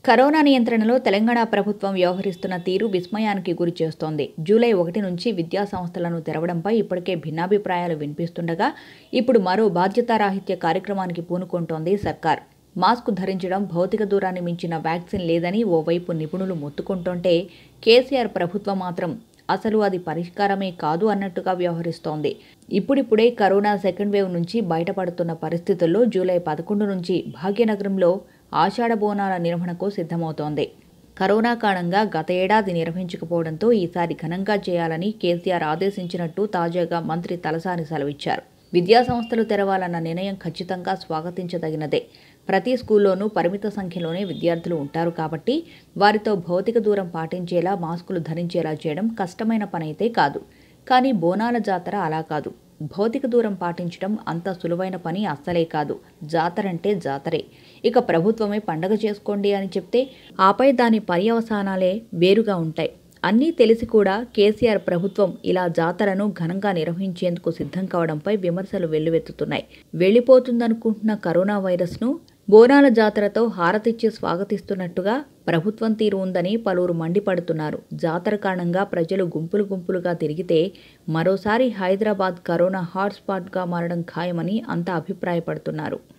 corona నియంత్రణలో తెలంగాణ ప్రభుత్వం వ్యవహరిస్తున్న తీరు విస్మయానికి గురి చేస్తోంది జూలై ఒకటి నుంచి విద్యా సంస్థలను తెరవడంపై ఇప్పటికే భిన్నాభిప్రాయాలు వినిపిస్తుండగా ఇప్పుడు మరో బాధ్యతారాహిత్య కార్యక్రమానికి పూనుకుంటోంది సర్కార్ మాస్క్ ధరించడం భౌతిక దూరాన్ని మించిన వ్యాక్సిన్ లేదని ఓవైపు నిపుణులు మొత్తుకుంటుంటే కేసీఆర్ ప్రభుత్వం మాత్రం అసలు అది పరిష్కారమే కాదు అన్నట్టుగా వ్యవహరిస్తోంది ఇప్పుడిప్పుడే కరోనా సెకండ్ వేవ్ నుంచి బయటపడుతున్న పరిస్థితుల్లో జూలై పదకొండు నుంచి భాగ్యనగరంలో ఆషాఢ బోనాల నిర్వహణకు సిద్ధమవుతోంది కరోనా కారణంగా గత ఏడాది నిర్వహించకపోవడంతో ఈసారి ఘనంగా చేయాలని కేసీఆర్ ఆదేశించినట్టు తాజాగా మంత్రి తలసాని సెలవిచ్చారు విద్యా సంస్థలు తెరవాలన్న నిర్ణయం ఖచ్చితంగా స్వాగతించదగినదే ప్రతి స్కూల్లోనూ పరిమిత సంఖ్యలోనే విద్యార్థులు ఉంటారు కాబట్టి వారితో భౌతిక దూరం పాటించేలా మాస్కులు ధరించేలా చేయడం కష్టమైన పనైతే కాదు కానీ బోనాల జాతర అలా కాదు భౌతిక దూరం పాటించడం అంత సులువైన పని అస్సలే కాదు జాతరంటే జాతరే ఇక ప్రభుత్వమే పండగ చేసుకోండి అని చెప్తే ఆపై దాని పర్యవసానాలే వేరుగా ఉంటాయి అన్నీ తెలిసి కూడా కేసీఆర్ ప్రభుత్వం ఇలా జాతరను ఘనంగా నిర్వహించేందుకు సిద్ధం కావడంపై విమర్శలు వెల్లువెత్తుతున్నాయి వెళ్ళిపోతుందనుకుంటున్న కరోనా వైరస్ను బోనాల జాతరతో హారతిచ్చి స్వాగతిస్తున్నట్టుగా ప్రభుత్వం తీరు ఉందని పలువురు మండిపడుతున్నారు జాతర కారణంగా ప్రజలు గుంపులు గుంపులుగా తిరిగితే మరోసారి హైదరాబాద్ కరోనా హాట్స్పాట్గా మారడం ఖాయమని అంతా అభిప్రాయపడుతున్నారు